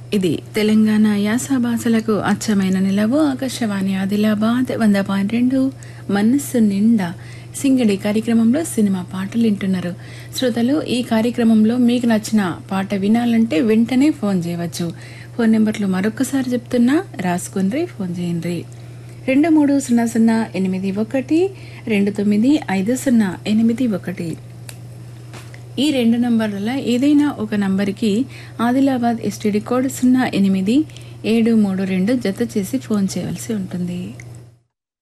ఇది తెలంగాణ యాస భాషలకు అచ్చమైన నిలవు ఆకాశవాణి ఆదిలాబాద్ వంద పాయింట్ రెండు మనస్సు నిండా సింగడి కార్యక్రమంలో సినిమా పాటలు వింటున్నారు శ్రోతలు ఈ కార్యక్రమంలో మీకు నచ్చిన పాట వినాలంటే వెంటనే ఫోన్ చేయవచ్చు ఫోన్ నెంబర్లు మరొకసారి చెప్తున్నా రాసుకుని ఫోన్ చేయండి రెండు మూడు సున్నా సున్నా ఎనిమిది ఒకటి రెండు తొమ్మిది ఐదు సున్నా ఎనిమిది ఒకటి ఈ రెండు నంబర్లలో ఏదైనా ఒక నంబర్కి ఆదిలాబాద్ ఎస్టీడీ కోడ్ సున్నా ఎనిమిది ఏడు మూడు రెండు జత చేసి ఫోన్ చేయవలసి ఉంటుంది